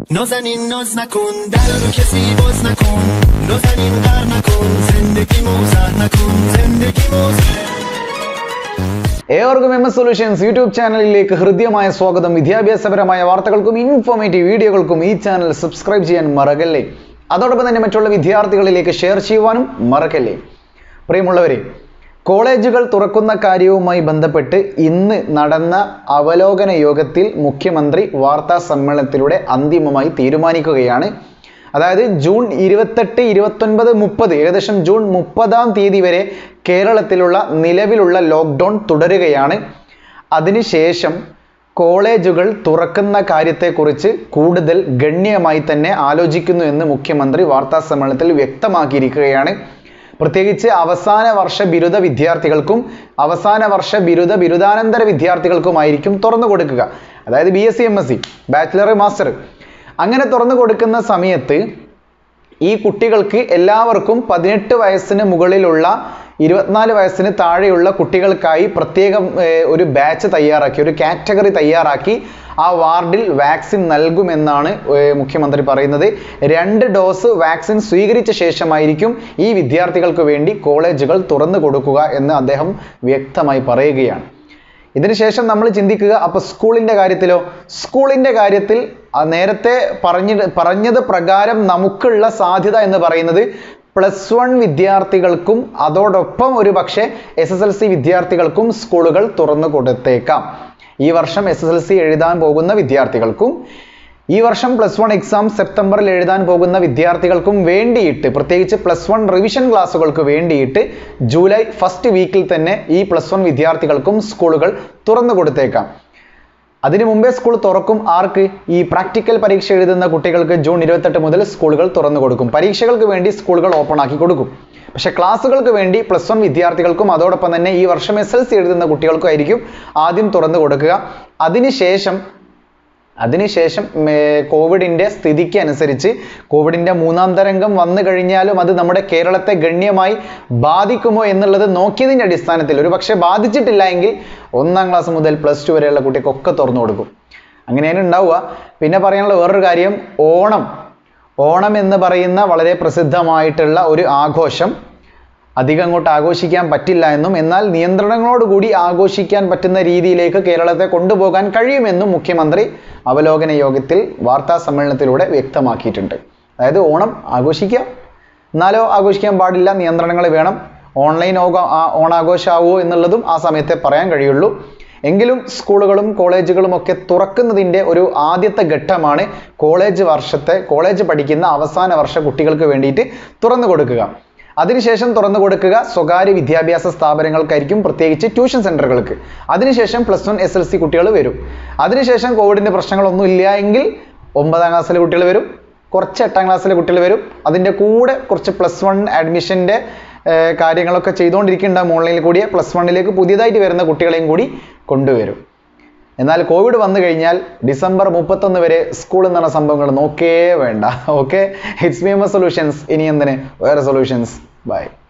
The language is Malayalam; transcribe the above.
نازنین ناز نکن در رو کسی باز نکن نازنین غر نکن زندگی موزر نکن زندگی موزر ഏവർക്കും എം എസ് സൊല്യൂഷൻസ് യൂട്യൂബ് ചാനലിലേക്ക് ഹൃദ്യമായ സ്വാഗതം വിദ്യാഭ്യാസപരമായ വാർത്തകൾക്കും ഇൻഫോർമേറ്റീവ് വീഡിയോകൾക്കും ഈ ചാനൽ സബ്സ്ക്രൈബ് ചെയ്യാൻ മറക്കല്ലേ അതോടൊപ്പം തന്നെ മറ്റുള്ള വിദ്യാർത്ഥികളിലേക്ക് ഷെയർ ചെയ്യുവാനും മറക്കല്ലേ പ്രിയമുള്ളവരെ കോളേജുകൾ തുറക്കുന്ന കാര്യവുമായി ബന്ധപ്പെട്ട് ഇന്ന് നടന്ന അവലോകന യോഗത്തിൽ മുഖ്യമന്ത്രി വാർത്താ സമ്മേളനത്തിലൂടെ അന്തിമമായി തീരുമാനിക്കുകയാണ് അതായത് ജൂൺ ഇരുപത്തെട്ട് ഇരുപത്തൊൻപത് മുപ്പത് ഏകദേശം ജൂൺ മുപ്പതാം തീയതി വരെ കേരളത്തിലുള്ള നിലവിലുള്ള ലോക്ക്ഡൗൺ തുടരുകയാണ് അതിനുശേഷം കോളേജുകൾ തുറക്കുന്ന കാര്യത്തെക്കുറിച്ച് കൂടുതൽ ഗണ്യമായി തന്നെ ആലോചിക്കുന്നു എന്ന് മുഖ്യമന്ത്രി വാർത്താ സമ്മേളനത്തിൽ വ്യക്തമാക്കിയിരിക്കുകയാണ് പ്രത്യേകിച്ച് അവസാന വർഷ ബിരുദ വിദ്യാർത്ഥികൾക്കും അവസാന വർഷ ബിരുദ ബിരുദാനന്തര വിദ്യാർത്ഥികൾക്കുമായിരിക്കും തുറന്നു കൊടുക്കുക അതായത് B S C M S C bachelor master അങ്ങനെ തുറന്നു കൊടുക്കുന്ന സമയത്ത് ഈ കുട്ടികൾക്ക് എല്ലാവർക്കും പതിനെട്ട് വയസ്സിന് മുകളിലുള്ള ഇരുപത്തിനാല് വയസ്സിന് താഴെയുള്ള കുട്ടികൾക്കായി പ്രത്യേകം ഏർ, ഒരു ബാച്ച് തയ്യാറാക്കി ഒരു കാറ്റഗറി തയ്യാറാക്കി ആ വാർഡിൽ വാക്സിൻ നൽകുമെന്നാണ് ഏർ, മുഖ്യമന്ത്രി പറയുന്നത് രണ്ട് ഡോസ് വാക്സിൻ സ്വീകരിച്ച ശേഷമായിരിക്കും ഈ വിദ്യാർത്ഥികൾക്ക് വേണ്ടി കോളേജുകൾ തുറന്നു കൊടുക്കുക എന്ന് അദ്ദേഹം വ്യക്തമായി പറയുകയാണ് ഇതിനുശേഷം നമ്മൾ ചിന്തിക്കുക അപ്പൊ സ്കൂളിന്റെ കാര്യത്തിലോ സ്കൂളിന്റെ കാര്യത്തിൽ ആ നേരത്തെ പറഞ്ഞ പറഞ്ഞത് പ്രകാരം നമുക്കുള്ള സാധ്യത എന്ന് പറയുന്നത് പ്ലസ് വൺ വിദ്യാർത്ഥികൾക്കും അതോടൊപ്പം ഒരു പക്ഷേ എസ് എസ് എൽ സി വിദ്യാർത്ഥികൾക്കും സ്കൂളുകൾ തുറന്നു കൊടുത്തേക്കാം ഈ വർഷം എസ് എസ് എൽ സി എഴുതാൻ പോകുന്ന വിദ്യാർത്ഥികൾക്കും ഈ വർഷം പ്ലസ് വൺ എക്സാം സെപ്റ്റംബറിൽ എഴുതാൻ പോകുന്ന വിദ്യാർത്ഥികൾക്കും വേണ്ടിയിട്ട് പ്രത്യേകിച്ച് പ്ലസ് വൺ റിവിഷൻ ക്ലാസ്സുകൾക്ക് വേണ്ടിയിട്ട് ജൂലൈ ഫസ്റ്റ് വീക്കിൽ തന്നെ ഈ പ്ലസ് വൺ വിദ്യാർത്ഥികൾക്കും സ്കൂളുകൾ തുറന്നു കൊടുത്തേക്കാം അതിനു മുമ്പേ സ്കൂൾ തുറക്കും ആർക്ക് ഈ പ്രാക്ടിക്കൽ പരീക്ഷ എഴുതുന്ന കുട്ടികൾക്ക് ജൂൺ ഇരുപത്തെട്ട് മുതൽ സ്കൂളുകൾ തുറന്നു കൊടുക്കും പരീക്ഷകൾക്ക് വേണ്ടി സ്കൂളുകൾ ഓപ്പൺ ആക്കി കൊടുക്കും പക്ഷെ ക്ലാസ്സുകൾക്ക് വേണ്ടി പ്ലസ് വൺ വിദ്യാർത്ഥികൾക്കും അതോടൊപ്പം തന്നെ ഈ വർഷം എസ് എൽ സി എഴുതുന്ന കുട്ടികൾക്കും ആയിരിക്കും ആദ്യം തുറന്നു കൊടുക്കുക അതിനുശേഷം അതിനുശേഷം ഏർ, കോവിഡിന്റെ സ്ഥിതിക്ക് അനുസരിച്ച് കോവിഡിന്റെ മൂന്നാം തരംഗം വന്നു കഴിഞ്ഞാലും അത് നമ്മുടെ കേരളത്തെ ഗണ്യമായി ബാധിക്കുമോ എന്നുള്ളത് നോക്കിയതിന്റെ അടിസ്ഥാനത്തിൽ ഒരു പക്ഷേ ബാധിച്ചിട്ടില്ല എങ്കിൽ ഒന്നാം ക്ലാസ് മുതൽ പ്ലസ് ടു വരെയുള്ള കുട്ടിക്കൊക്കെ തുറന്നു കൊടുക്കും അങ്ങനെയാണ് ഉണ്ടാവുക പിന്നെ പറയാനുള്ള വേറൊരു കാര്യം ഓണം ഓണം എന്ന് പറയുന്ന വളരെ പ്രസിദ്ധമായിട്ടുള്ള ഒരു ആഘോഷം അധികം അങ്ങോട്ട് ആഘോഷിക്കാൻ പറ്റില്ല എന്നും എന്നാൽ നിയന്ത്രണങ്ങളോടുകൂടി ആഘോഷിക്കാൻ പറ്റുന്ന രീതിയിലേക്ക് കേരളത്തെ കൊണ്ടുപോകാൻ കഴിയുമെന്നും മുഖ്യമന്ത്രി അവലോകന യോഗത്തിൽ വാർത്താ സമ്മേളനത്തിലൂടെ വ്യക്തമാക്കിയിട്ടുണ്ട് അതായത് ഓണം ആഘോഷിക്കാം എന്നാലോ ആഘോഷിക്കാൻ പാടില്ല നിയന്ത്രണങ്ങൾ വേണം ഓൺലൈൻ ഓണാഘോഷമാവോ എന്നുള്ളതും ആ സമയത്തെ പറയാൻ കഴിയുള്ളൂ എങ്കിലും സ്കൂളുകളും കോളേജുകളും ഒക്കെ തുറക്കുന്നതിൻ്റെ ഒരു ആദ്യത്തെ ഘട്ടമാണ് കോളേജ് വർഷത്തെ കോളേജ് പഠിക്കുന്ന അവസാന വർഷ കുട്ടികൾക്ക് വേണ്ടിയിട്ട് തുറന്നു കൊടുക്കുക അതിനുശേഷം തുറന്നു കൊടുക്കുക സ്വകാര്യ വിദ്യാഭ്യാസ സ്ഥാപനങ്ങൾക്കായിരിക്കും പ്രത്യേകിച്ച് ട്യൂഷൻ സെന്ററുകൾക്ക് അതിനുശേഷം plus one S L C കുട്ടികൾ വരും അതിനുശേഷം കോവിഡിന്റെ പ്രശ്നങ്ങളൊന്നും ഇല്ല എങ്കിൽ ഒമ്പതാം ക്ലാസ്സിലെ കുട്ടികൾ വരും കുറച്ച് എട്ടാം ക്ലാസ്സിലെ കുട്ടികൾ വരും അതിൻ്റെ കൂടെ കുറച്ച് പ്ലസ് വൺ അഡ്മിഷൻ്റെ കാര്യങ്ങളൊക്കെ ചെയ്തുകൊണ്ടിരിക്കുന്നുണ്ടാവും ഓൺലൈനിൽ കൂടിയ പ്ലസ് വണ്ണിലേക്ക് പുതിയതായിട്ട് വരുന്ന കുട്ടികളെയും കൂടി കൊണ്ടുവരും എന്നാൽ കോവിഡ് വന്നു കഴിഞ്ഞാൽ ഡിസംബർ മുപ്പത്തൊന്ന് വരെ സ്കൂൾ എന്ന് പറഞ്ഞ സംഭവങ്ങൾ നോക്കേ വേണ്ട okay hits me M solutions ഇനി എന്തിന് വേറെ സൊല്യൂഷൻസ് ബൈ